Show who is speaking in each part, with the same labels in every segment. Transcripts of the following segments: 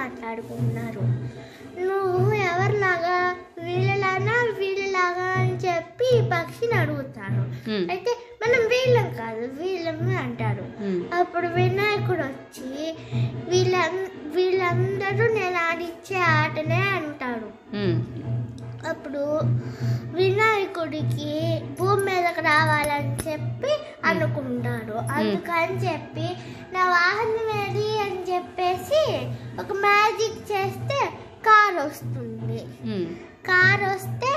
Speaker 1: మాట్లాడుకుంటున్నారు నువ్వు ఎవరిలాగా వీళ్ళలాగా వీళ్ళలాగా అని చెప్పి ఈ పక్షిని అడుగుతాడు
Speaker 2: హ్మ్.
Speaker 1: అయితే మనం వీళ్ళం కాదు వీళ్ళమే అంటారు
Speaker 2: హ్మ్.
Speaker 1: అప్పుడు వినాయకుడు వచ్చి వీళ్ళ వీళ్ళందరూ నేను ఆడిచ్చే ఆటనే అంటాడు
Speaker 2: హ్మ్.
Speaker 1: అప్పుడు వినాయకుడికి భూమి మీదకి రావాలని చెప్పి అనుకుంటాడు అందుకని చెప్పి నా వాహనం ఏది అని చెప్పేసి ఒక మ్యాజిక్ చేస్తే కార్ వస్తుంది
Speaker 2: హ్మ్.
Speaker 1: కార్ వస్తే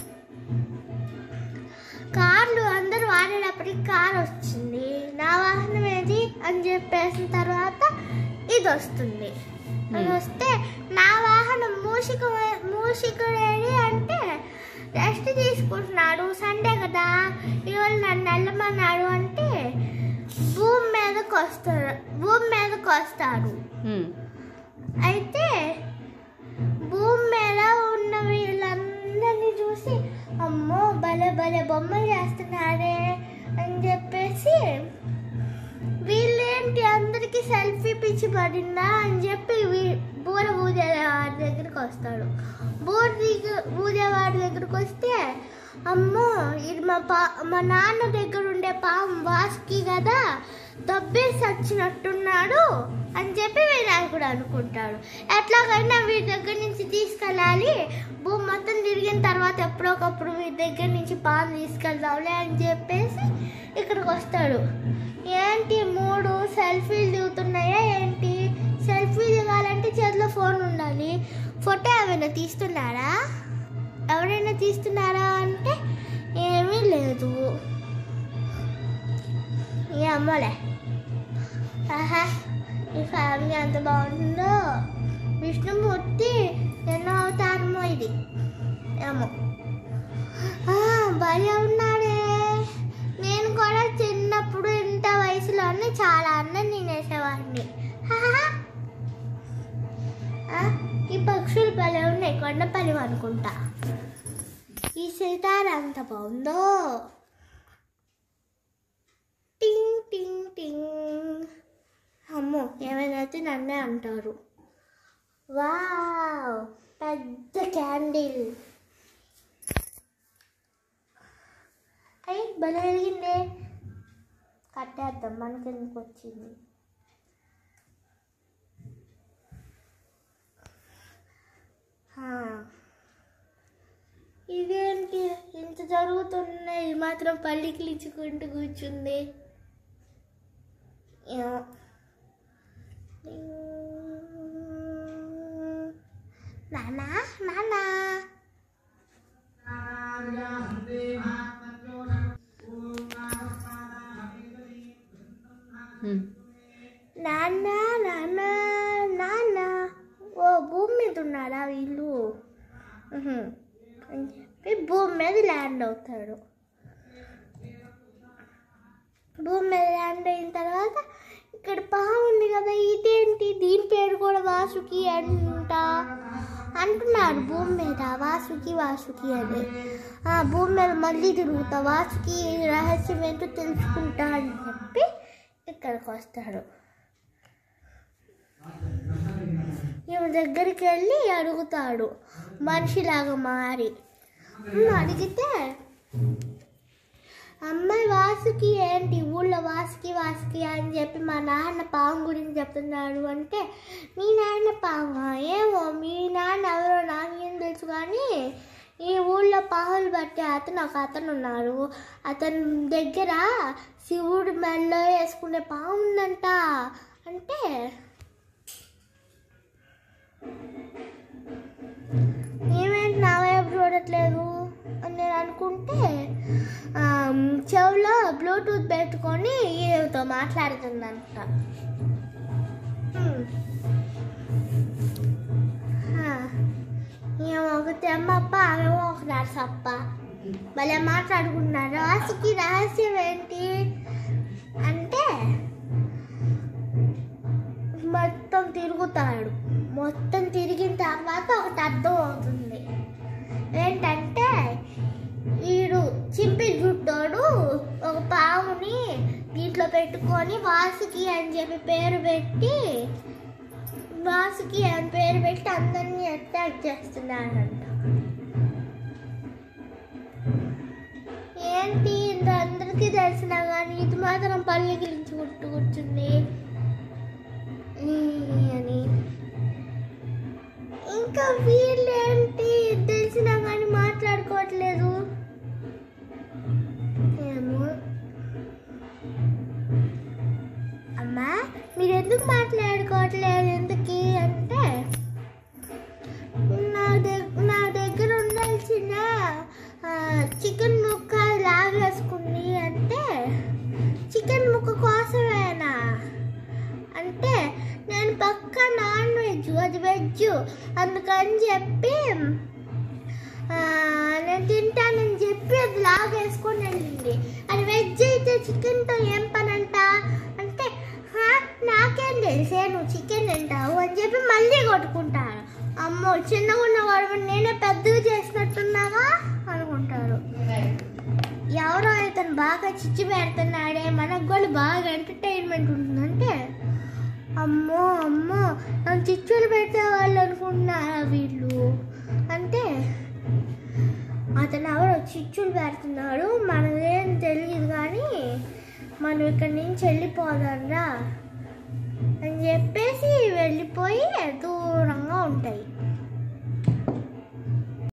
Speaker 1: కార్లు అందరూ వాడేటప్పటికి కార్ వచ్చింది నా వాహనం ఏది అని చెప్పేసిన తర్వాత ఇది వస్తుంది అది వస్తే నా వాహనం మూషిక మూషికుడేది అంటే రెస్ట్ తీసుకుంటున్నాడు సండే కదా ఇవాళ నన్ను వెళ్ళమన్నాడు అంటే భూమి మీదకి వస్తాడు భూమి మీదకి వస్తాడు
Speaker 2: హ్మ్.
Speaker 1: అయితే భూమి మీద ఉన్న వీళ్ళందరినీ చూసి అమ్మో భలే భలే బొమ్మలు చేస్తున్నారే అని చెప్పేసి వీళ్ళేంటి అందరికీ సెల్ఫీ పిచ్చి పడిందా అని చెప్పి వీ- బూర పూజేవాడి దగ్గరికి వస్తాడు బూర దిగ- పూజేవాడి దగ్గరికి వస్తే అమ్మో ఇది మా పా మా నాన్న దగ్గర ఉండే పాము వాసుకి కదా దబ్బేసి వచ్చినట్టున్నాడు అని చెప్పి వినాయకుడు అనుకుంటాడు ఎట్లాగైనా వీడి దగ్గర నుంచి తీసుకెళ్ళాలి భూమి మొత్తం తిరిగిన తర్వాత ఎప్పుడొకప్పుడు వీడి దగ్గర నుంచి పాము తీసుకెళ్దాంలే అని చెప్పేసి ఇక్కడికి వస్తాడు ఏంటి మూడు సెల్ఫీలు దిగుతున్నాయా ఏంటి సెల్ఫీ దిగాలంటే చేతిలో ఫోన్ ఉండాలి ఫోటో ఏమైనా తీస్తున్నారా ఎవరైనా తీస్తున్నారా అంటే ఏమీ లేదు ఏ అమ్మలే ఆహా ఈ ఫ్యామిలీ ఎంత బాగుందో విష్ణుమూర్తి ఎన్నో అవతారమో ఇది ఏమో ఆ, భలే ఉన్నాడే నేను కూడా చిన్నప్పుడు ఇంత వయసులోనే చాలా అన్నం తినేసేవాడిని హాహా. ఆ, ఈ పక్షులు భలే ఉన్నాయి కొండపల్లి అనుకుంటా ఈ సితార అంత బాగుందో టింగ్ టింగ్ టింగ్ అమ్మో ఏమైనా అయితే నన్నే అంటారు వావ్ పెద్ద క్యాండిల్ అయ్యి భలే వెలిగిందే కట్టేద్దాం మనకి ఎందుకు వచ్చింది హా. ఇదేంటి ఇంత జరుగుతున్నాయి ఇది మాత్రం పల్లికి ఇచ్చుకుంటూ కూర్చుంది ఏమో. నానా నానా
Speaker 2: హ్మ్.
Speaker 1: నాన్న నాన్న నాన్న ఓ భూమి మీద ఉన్నారా వీళ్ళు ఉహు. అని చెప్పి భూమి మీద ల్యాండ్ అవుతాడు భూమి మీద ల్యాండ్ అయిన తర్వాత ఇక్కడ పాము ఉంది కదా ఇదేంటి దీని పేరు కూడా వాసుకి అంట అంటున్నారు భూమి మీద వాసుకి వాసుకి అని ఆ భూమి మీద మళ్ళీ తిరుగుతా వాసుకి రహస్యం ఏంటో తెలుసుకుంటా అని చెప్పి ఇక్కడికి వస్తాడు ఈమె దగ్గరికి వెళ్ళి అడుగుతాడు మనిషిలాగా మారి ఉమ్, అడిగితే అమ్మాయి వాసుకి ఏంటి ఊళ్ళో వాసుకి వాసుకి అని చెప్పి మా నాన్న పాము గురించి చెప్తున్నాడు అంటే మీ నాన్న పాము ఏమో మీ నాన్న ఎవరో నాకేం తెలుసు కానీ ఈ ఊళ్ళో పాములు బట్టి అతను ఒక అతను ఉన్నారు అతని దగ్గర శివుడు మెల్లో వేసుకునే పాము ఉందంట అంటే ఏమేంటి నా వైపు చూడట్లేదు అని నేను అనుకుంటే ఆ, చెవిలో బ్లూటూత్ పెట్టుకొని ఈతో మాట్లాడుతుందంట హ్మ్. ఆ, ఏమో ఒక తెమ్మప్ప ఏమో ఒక నర్సప్ప భలే మాట్లాడుకుంటున్నారు రాసుకి రహస్యం ఏంటి అంటే మొత్తం తిరుగుతాడు మొత్తం తిరిగిన తర్వాత ఒకటి అర్థం అవుతుంది ఏంటంటే వీడు చింపి జుట్టోడు ఒక పాముని దీంట్లో పెట్టుకొని వాసుకి అని చెప్పి పేరు పెట్టి వాసుకి అని పేరు పేరు పెట్టి అందరినీ అటాక్ చేస్తున్నాడంట ఏంటి ఇంత అందరికీ తెలిసినా కానీ ఇది మాత్రం పల్లె గురించి గుర్తు కూర్చుంది ఈ అని ఇంకా వీళ్ళేంటి ఇది తెలిసినా కానీ మాట్లాడుకోవట్లేదు ఏమో అమ్మా మీరు ఎందుకు మాట్లాడుకోవట్లేదు ఎందుకు అంటే నా దగ్గర నా దగ్గర ఉండాల్సిన చికెన్ ముక్క లాగేసుకుంది అంటే చికెన్ ముక్క కోసమేనా అంటే నేను పక్క నాన్ వెజ్ అది వెజ్ అందుకని చెప్పి ఆ, నేను తింటానని చెప్పి అది లాగేసుకొని వెళ్ళింది అది వెజ్ అయితే చికెన్తో ఏం పని అంట అంటే "హా, నాకేం తెలిసే నువ్వు చికెన్ తింటావు అని చెప్పి మళ్ళీ కొట్టుకుంటారు అమ్మో చిన్నగా ఉన్న వాడు నేనే పెద్దగా చేసినట్టున్నాగా అనుకుంటారు ఎవరో ఇతను బాగా చిచ్చి పెడుతున్నాడే మనకు కూడా బాగా ఎంటర్టైన్మెంట్ ఉంటుందంటే అమ్మో అమ్మో నన్ను చిచ్చులు పెట్టే వాళ్ళు అనుకుంటున్నారా వీళ్ళు అంటే అతను ఎవరో చిచ్చులు పెడుతున్నాడు మనదేం తెలియదు కానీ మనం ఇక్కడి నుంచి వెళ్ళిపోదాంరా అని చెప్పేసి వెళ్ళిపోయి దూరంగా ఉంటాయి